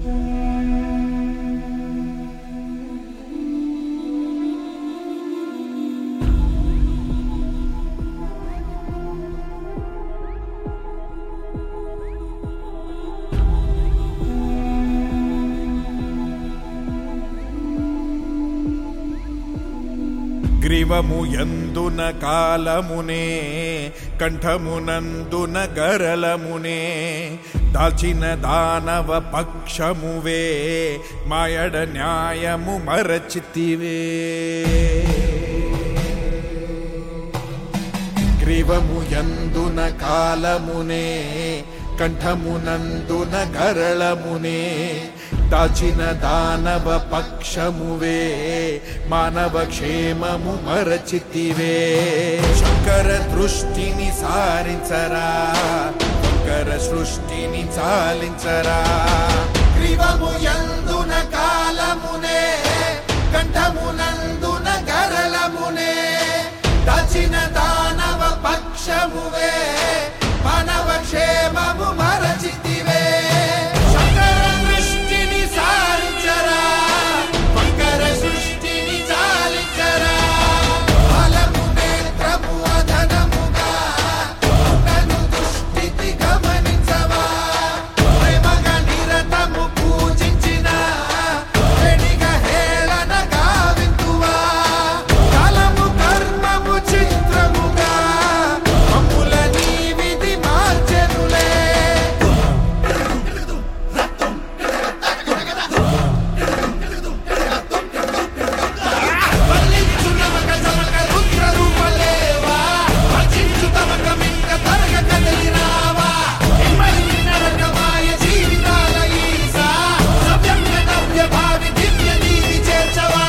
గ్రీవము ఎందున కాలమునే కంఠమునందున గరలమునే దాచిన దానవ పక్షమువే మాయడ న్యాయము మరచితివే గ్రీవము ఎందున కాలమునే కంఠమునందున గరళమునే దాచిన దానవ పక్షమువే మానవ క్షేమము మరచితివే శంకర దృష్టిని సారించరా శంకర సృష్టిని చాలించరా గ్రీవము ఎందున కాలమునే కంఠమునందున గరళమునే దాచిన దానవ పక్షమువే మానవ క్షేమము మరచితివే శంకర దృష్టిని సారించరా శంకర సృష్టిని చాలించరా బలము నేత్రము అధనముగా నన్ను దుష్టితి గమనించవా ప్రేమగా నిరతము పూజించిన వెడిగ హేళన గావింతువా కాలము కర్మము చిత్రముగా మమ్ముల నీ విధి మార్చెనులే వల్లించునమక జమక రుద్ర రూపలేవా భజించు తమక మింక తరగ కదలిరావా ఇమ్మడి నరకమాయ జీవితాల ఈసా సవ్యంగ నవ్య భావి దివ్య నీతి చేర్చవా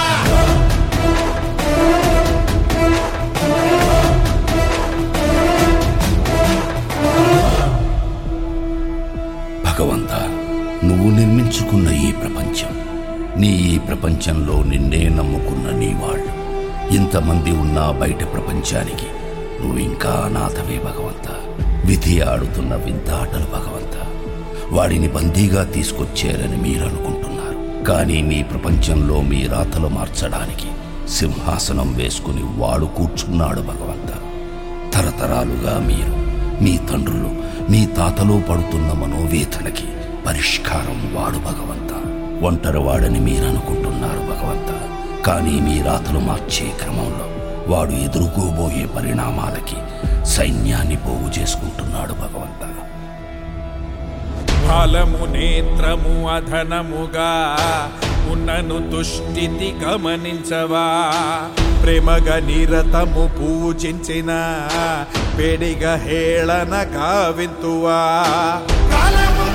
భగవంత నువ్వు నిర్మించుకున్న ఈ ప్రపంచం నీ ఈ ప్రపంచంలో నిన్నే నమ్ముకున్న నీ వాళ్ళు ఇంతమంది ఉన్నా బయట ప్రపంచానికి నువ్వు ఇంకా అనాథవే భగవంత విధి ఆడుతున్న వింత ఆటలు భగవంత వాడిని బందీగా తీసుకొచ్చారని మీరు అనుకుంటున్నారు కానీ మీ ప్రపంచంలో మీ రాతలు మార్చడానికి సింహాసనం వేసుకుని వాడు కూర్చున్నాడు భగవంత తరతరాలుగా మీరు మీ తండ్రులు మీ తాతలో పడుతున్న మనోవేదనకి పరిష్కారం వాడు భగవంత ఒంటరి వాడని మీరు అనుకుంటున్నారు భగవంత కానీ మీ రాతలు మార్చే క్రమంలో వాడు ఎదుర్కోబోయే పరిణామాలకి సైన్యాన్ని పోగు చేసుకుంటున్నాడు భగవంత ఫలము నేత్రము అధనముగా ఉన్నను దుష్టితి గమనించవా ప్రేమగా నిరతము పూజించిన పెడిగ హేళన కావింతువా కాలము